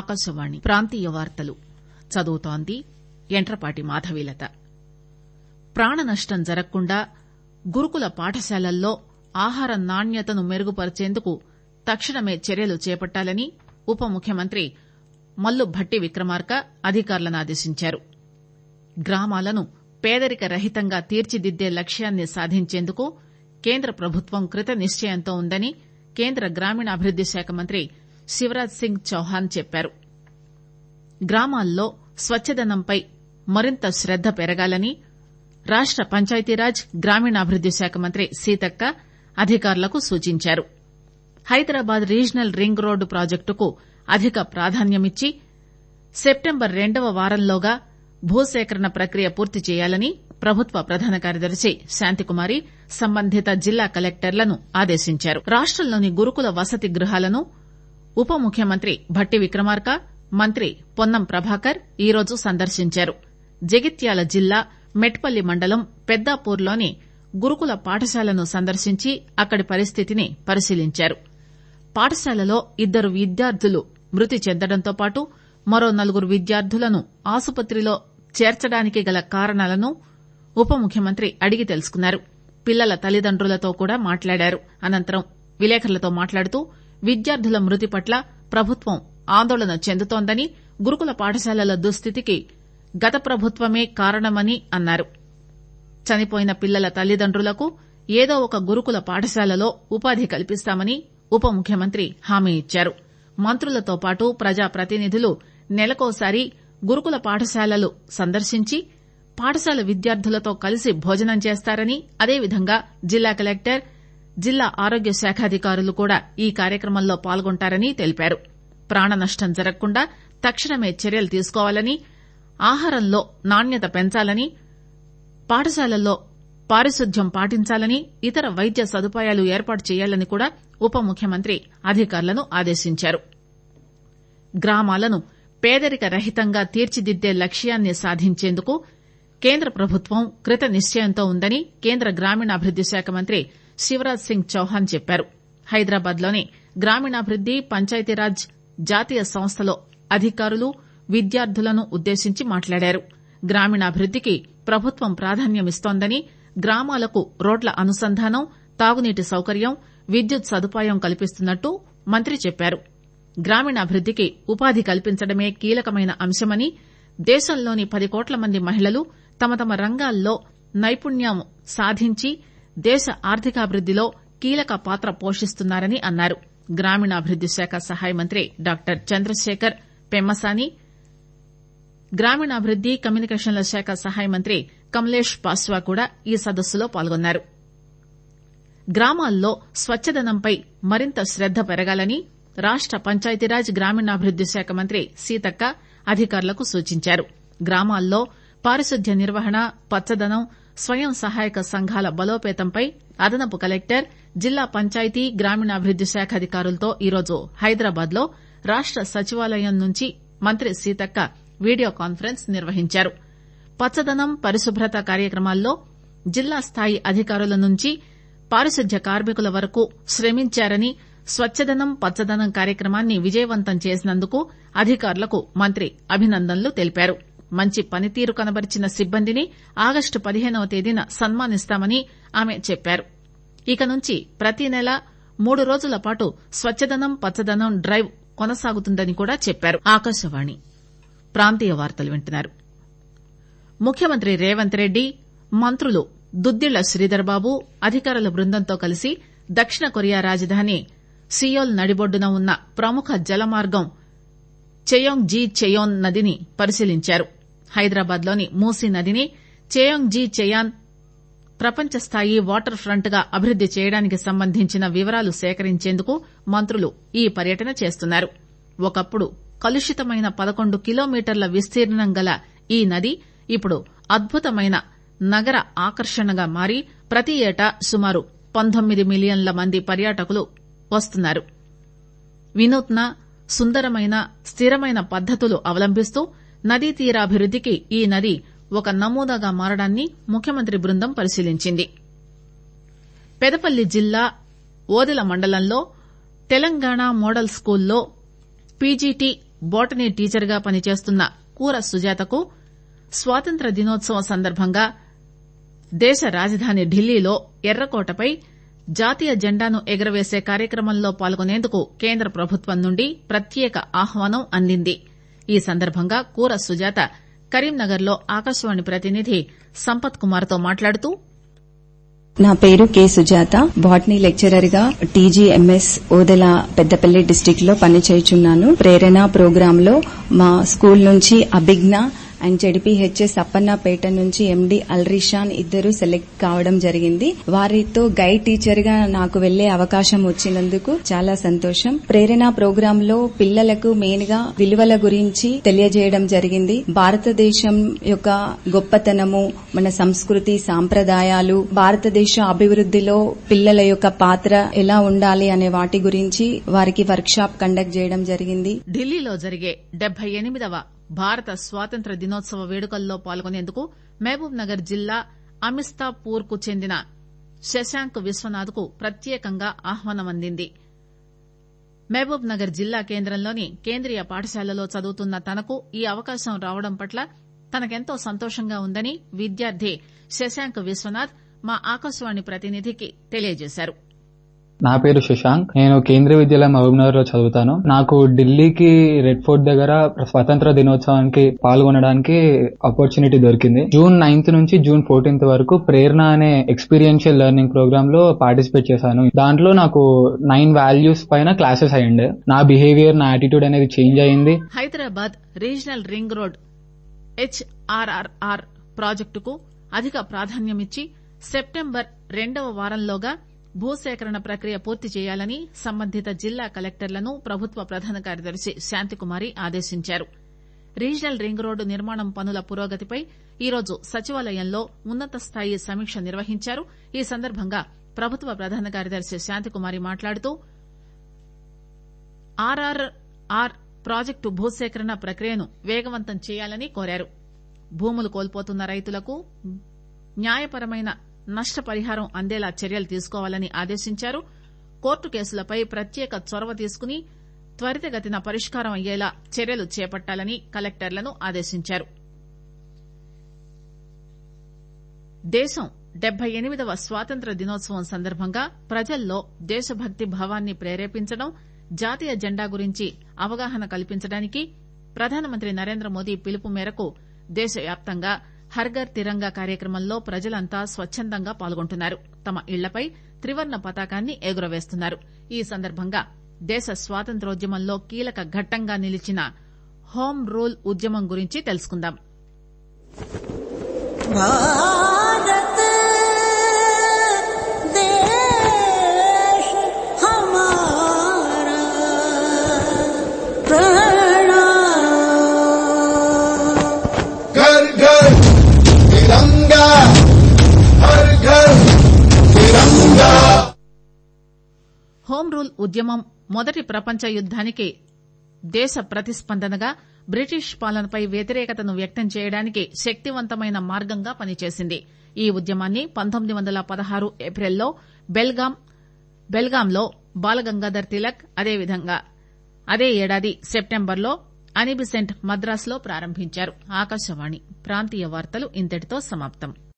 ఆకాశవాణి ప్రాంతీయ వార్తలు చదువుతోంది యంట్రపాటి మాధవీలత ప్రాణ నష్టం జరగకుండా గురుకుల పాఠశాలల్లో ఆహార నాణ్యతను మెరుగుపరిచేందుకు తక్షణమే చర్యలు చేపట్టాలని ఉప ముఖ్యమంత్రి మల్లు భట్టి విక్రమార్క అధికారులను ఆదేశించారు గ్రామాలను పేదరిక రహితంగా తీర్చిదిద్దే లక్ష్యాన్ని సాధించేందుకు కేంద్ర ప్రభుత్వం కృత నిశ్చయంతో ఉందని కేంద్ర గ్రామీణాభివృద్ది శాఖ మంత్రి శివరాజ్ సింగ్ చౌహాన్ చెప్పారు గ్రామాల్లో స్వచ్చదనంపై మరింత శ్రద్ద పెరగాలని రాష్ట పంచాయతీరాజ్ గ్రామీణాభివృద్ది శాఖ మంత్రి సీతక్క అధికారులకు సూచించారు హైదరాబాద్ రీజనల్ రింగ్ రోడ్డు ప్రాజెక్టుకు అధిక ప్రాధాన్యమిచ్చి సెప్టెంబర్ రెండవ వారంలోగా భూసేకరణ ప్రక్రియ పూర్తి చేయాలని ప్రభుత్వ ప్రధాన కార్యదర్శి శాంతికుమారి సంబంధిత జిల్లా కలెక్టర్లను ఆదేశించారు రాష్టంలోని గురుకుల వసతి గృహాలను ఉప ముఖ్యమంత్రి భట్టి విక్రమార్క మంత్రి పొన్నం ప్రభాకర్ ఈరోజు సందర్శించారు జగిత్యాల జిల్లా మెట్పల్లి మండలం పెద్దాపూర్లోని గురుకుల పాఠశాలను సందర్శించి అక్కడి పరిస్థితిని పరిశీలించారు పాఠశాలలో ఇద్దరు విద్యార్థులు మృతి చెందడంతో పాటు మరో నలుగురు విద్యార్థులను ఆసుపత్రిలో చేర్చడానికి గల కారణాలను ఉప ముఖ్యమంత్రి అడిగి తెలుసుకున్నారు పిల్లల తల్లిదండ్రులతో కూడా మాట్లాడారు అనంతరం విలేకరులతో మాట్లాడుతూ విద్యార్థుల మృతి పట్ల ప్రభుత్వం ఆందోళన చెందుతోందని గురుకుల పాఠశాలల దుస్థితికి గత ప్రభుత్వమే కారణమని అన్నారు చనిపోయిన పిల్లల తల్లిదండ్రులకు ఏదో ఒక గురుకుల పాఠశాలలో ఉపాధి కల్పిస్తామని ఉప ముఖ్యమంత్రి హామీ ఇచ్చారు మంత్రులతో పాటు ప్రజాప్రతినిధులు నెలకోసారి గురుకుల పాఠశాలలు సందర్శించి పాఠశాల విద్యార్థులతో కలిసి భోజనం చేస్తారని అదేవిధంగా జిల్లా కలెక్టర్ జిల్లా ఆరోగ్య శాఖాధికారులు కూడా ఈ కార్యక్రమంలో పాల్గొంటారని తెలిపారు ప్రాణ నష్టం జరగకుండా తక్షణమే చర్యలు తీసుకోవాలని ఆహారంలో నాణ్యత పెంచాలని పాఠశాలల్లో పారిశుద్ధ్యం పాటించాలని ఇతర వైద్య సదుపాయాలు ఏర్పాటు చేయాలని కూడా ఉప ముఖ్యమంత్రి అధికారులను ఆదేశించారు గ్రామాలను పేదరిక రహితంగా తీర్చిదిద్దే లక్ష్యాన్ని సాధించేందుకు కేంద్ర ప్రభుత్వం కృత నిశ్చయంతో ఉందని కేంద్ర గ్రామీణాభివృద్ది శాఖ మంత్రి శివరాజ్ సింగ్ చౌహాన్ చెప్పారు హైదరాబాద్ లోని గ్రామీణాభివృద్ది పంచాయతీరాజ్ జాతీయ సంస్థలో అధికారులు విద్యార్థులను ఉద్దేశించి మాట్లాడారు గ్రామీణాభివృద్దికి ప్రభుత్వం ప్రాధాన్యమిస్తోందని గ్రామాలకు రోడ్ల అనుసంధానం తాగునీటి సౌకర్యం విద్యుత్ సదుపాయం కల్పిస్తున్నట్టు మంత్రి చెప్పారు గ్రామీణాభివృద్దికి ఉపాధి కల్పించడమే కీలకమైన అంశమని దేశంలోని పది కోట్ల మంది మహిళలు తమ తమ రంగాల్లో నైపుణ్యం సాధించి దేశ ఆర్థికాభివృద్దిలో కీలక పాత్ర పోషిస్తున్నారని అన్నారు గ్రామీణాభివృద్ది శాఖ సహాయ మంత్రి డాక్టర్ చంద్రశేఖర్ పెమ్మసాని గ్రామీణాభివృద్ది కమ్యూనికేషన్ల శాఖ సహాయ మంత్రి కమలేష్ పాస్వా కూడా ఈ సదస్సులో పాల్గొన్నారు గ్రామాల్లో స్వచ్చదనంపై మరింత శ్రద్ద పెరగాలని రాష్ట పంచాయతీరాజ్ గ్రామీణాభివృద్ది శాఖ మంత్రి సీతక్క అధికారులకు సూచించారు గ్రామాల్లో పారిశుద్ధ్య నిర్వహణ పచ్చదనం స్వయం సహాయక సంఘాల బలోపేతంపై అదనపు కలెక్టర్ జిల్లా పంచాయతీ గ్రామీణాభివృద్ది శాఖ అధికారులతో ఈరోజు హైదరాబాద్ లో రాష్ట సచివాలయం నుంచి మంత్రి సీతక్క వీడియో కాన్ఫరెన్స్ నిర్వహించారు పచ్చదనం పరిశుభ్రత కార్యక్రమాల్లో జిల్లా స్థాయి అధికారుల నుంచి పారిశుద్ధ్య కార్మికుల వరకు శ్రమించారని స్వచ్చదనం పచ్చదనం కార్యక్రమాన్ని విజయవంతం చేసినందుకు అధికారులకు మంత్రి అభినందనలు తెలిపారు మంచి పనితీరు కనబరిచిన సిబ్బందిని ఆగస్టు పదిహేనవ తేదీన సన్మానిస్తామని ఆమె చెప్పారు ఇక నుంచి ప్రతి నెలా మూడు రోజుల పాటు స్వచ్చదనం పచ్చదనం డ్రైవ్ కొనసాగుతుందని కూడా చెప్పారు ఆకాశవాణి ప్రాంతీయ వార్తలు వింటున్నారు ముఖ్యమంత్రి రేవంత్ రెడ్డి మంత్రులు దుద్దిళ్ల శ్రీధర్ బాబు అధికారుల బృందంతో కలిసి దక్షిణ కొరియా రాజధాని సియోల్ నడిబొడ్డున ఉన్న ప్రముఖ జలమార్గం చెయోంగ్ జీ చెయోన్ నదిని పరిశీలించారు హైదరాబాద్ లోని మూసీ నదిని చెయోంగ్ జీ చెయాన్ ప్రపంచ స్థాయి వాటర్ ఫ్రంట్ గా అభివృద్ది చేయడానికి సంబంధించిన వివరాలు సేకరించేందుకు మంత్రులు ఈ పర్యటన చేస్తున్నారు ఒకప్పుడు కలుషితమైన పదకొండు కిలోమీటర్ల విస్తీర్ణం గల ఈ నది ఇప్పుడు అద్భుతమైన నగర ఆకర్షణగా మారి ప్రతి ఏటా సుమారు పంతొమ్మిది మిలియన్ల మంది పర్యాటకులు వస్తున్నారు వినూత్న సుందరమైన స్థిరమైన పద్దతులు అవలంబిస్తూ నదీ తీరాభివృద్దికి ఈ నది ఒక నమూనాగా మారడాన్ని ముఖ్యమంత్రి బృందం పరిశీలించింది పెదపల్లి జిల్లా ఓదెల మండలంలో తెలంగాణ మోడల్ స్కూల్లో పీజీటీ బోటనీ టీచర్ గా పనిచేస్తున్న కూర సుజాతకు స్వాతంత్ర దినోత్సవం సందర్భంగా దేశ రాజధాని ఢిల్లీలో ఎర్రకోటపై జాతీయ జెండాను ఎగురవేసే కార్యక్రమంలో పాల్గొనేందుకు కేంద్ర ప్రభుత్వం నుండి ప్రత్యేక ఆహ్వానం అందింది ఈ సందర్భంగా కూర సుజాత కరీంనగర్ లో ఆకాశవాణి ప్రతినిధి సంపత్ కుమార్ తో మాట్లాడుతూ నా పేరు కె సుజాత బాటనీ లెక్చరర్ గా టీజీఎంఎస్ ఓదెల పెద్దపల్లి డిస్టిక్ లో పనిచేయుచున్నాను ప్రేరణ ప్రోగ్రామ్ లో మా స్కూల్ నుంచి అభిజ్ఞ అండ్ జడిపిహెచ్ఎస్ అప్పన్నపేట నుంచి ఎండి అల్రిషాన్ ఇద్దరు సెలెక్ట్ కావడం జరిగింది వారితో గైడ్ టీచర్ గా నాకు వెళ్లే అవకాశం వచ్చినందుకు చాలా సంతోషం ప్రేరణ ప్రోగ్రామ్ లో పిల్లలకు మెయిన్ గా విలువల గురించి తెలియజేయడం జరిగింది భారతదేశం యొక్క గొప్పతనము మన సంస్కృతి సాంప్రదాయాలు భారతదేశ అభివృద్దిలో పిల్లల యొక్క పాత్ర ఎలా ఉండాలి అనే వాటి గురించి వారికి వర్క్ షాప్ కండక్ట్ చేయడం జరిగింది ఢిల్లీలో జరిగే డెబ్బై ఎనిమిదవ భారత స్వాతంత్ర దినోత్సవ వేడుకల్లో పాల్గొనేందుకు మహబూబ్ నగర్ జిల్లా అమిస్తాపూర్ కు చెందిన శశాంక్ విశ్వనాథ్ కు ప్రత్యేకంగా ఆహ్వానం అందింది మహబూబ్ నగర్ జిల్లా కేంద్రంలోని కేంద్రీయ పాఠశాలలో చదువుతున్న తనకు ఈ అవకాశం రావడం పట్ల తనకెంతో సంతోషంగా ఉందని విద్యార్థి శశాంక్ విశ్వనాథ్ మా ఆకాశవాణి ప్రతినిధికి తెలియజేశారు నా పేరు శశాంక్ నేను కేంద్రీయ విద్యాలయం మహబూబ్నగర్ లో చదువుతాను నాకు ఢిల్లీకి రెడ్ ఫోర్ట్ దగ్గర స్వతంత్ర దినోత్సవానికి పాల్గొనడానికి ఆపర్చునిటీ దొరికింది జూన్ నైన్త్ నుంచి జూన్ ఫోర్టీన్త్ వరకు ప్రేరణ అనే ఎక్స్పీరియన్షియల్ లెర్నింగ్ ప్రోగ్రామ్ లో పార్టిసిపేట్ చేశాను దాంట్లో నాకు నైన్ వాల్యూస్ పైన క్లాసెస్ అయ్యిండే నా బిహేవియర్ నా యాటిట్యూడ్ అనేది చేంజ్ అయ్యింది Hyderabad regional ring road HRRR ప్రాజెక్టుకు అధిక ప్రాధాన్యమిచ్చి సెప్టెంబర్ రెండవ వారంలోగా భూసేకరణ ప్రక్రియ పూర్తి చేయాలని సంబంధిత జిల్లా కలెక్టర్లను ప్రభుత్వ ప్రధాన కార్యదర్శి శాంతికుమారి ఆదేశించారు రీజనల్ రింగ్ రోడ్డు నిర్మాణం పనుల పురోగతిపై ఈరోజు సచివాలయంలో ఉన్నత స్థాయి సమీక్ష నిర్వహించారు ఈ సందర్భంగా ప్రభుత్వ ప్రధాన కార్యదర్శి శాంతికుమారి మాట్లాడుతూ ఆర్ఆర్ఆర్ ప్రాజెక్టు భూసేకరణ ప్రక్రియను వేగవంతం చేయాలని కోరారు భూములు కోల్పోతున్న రైతులకు న్యాయపరమైన నష్టపరిహారం అందేలా చర్యలు తీసుకోవాలని ఆదేశించారు కోర్టు కేసులపై ప్రత్యేక చొరవ తీసుకుని త్వరితగతిన పరిష్కారం అయ్యేలా చర్యలు చేపట్టాలని కలెక్టర్లను ఆదేశించారు దేశం డెబ్బై ఎనిమిదవ స్వాతంత్ర దినోత్సవం సందర్భంగా ప్రజల్లో దేశభక్తి భావాన్ని ప్రేరేపించడం జాతీయ జెండా గురించి అవగాహన కల్పించడానికి ప్రధానమంత్రి నరేంద్ర మోదీ పిలుపు మేరకు దేశవ్యాప్తంగా హర్ఘర్ తిరంగా కార్యక్రమంలో ప్రజలంతా స్వచ్చందంగా పాల్గొంటున్నారు తమ ఇళ్లపై త్రివర్ణ పతాకాన్ని ఎగురవేస్తున్నారు ఈ సందర్భంగా దేశ స్వాతంత్రోద్యమంలో కీలక ఘట్టంగా నిలిచిన హోం రూల్ ఉద్యమం గురించి తెలుసుకుందాం भारत देश हमारा प्रणाम घर घर तिरंगा हर घर तिरंगा హోం రూల్ ఉద్యమం మొదటి ప్రపంచ యుద్దానికి దేశ ప్రతిస్పందనగా బ్రిటిష్ పాలనపై వ్యతిరేకతను వ్యక్తం చేయడానికి శక్తివంతమైన మార్గంగా పనిచేసింది ఈ ఉద్యమాన్ని పంతొమ్మిది వందల పదహారు ఏప్రిల్లో బెల్గాం బెల్గాంలో బాలగంగాధర్ తిలక్ అదేవిధంగా అదే ఏడాది సెప్టెంబర్లో అనిబిసెంట్ మద్రాసులో ప్రారంభించారు ఆకాశవాణి ప్రాంతీయ వార్తలు ఇంతటితో సమాప్తం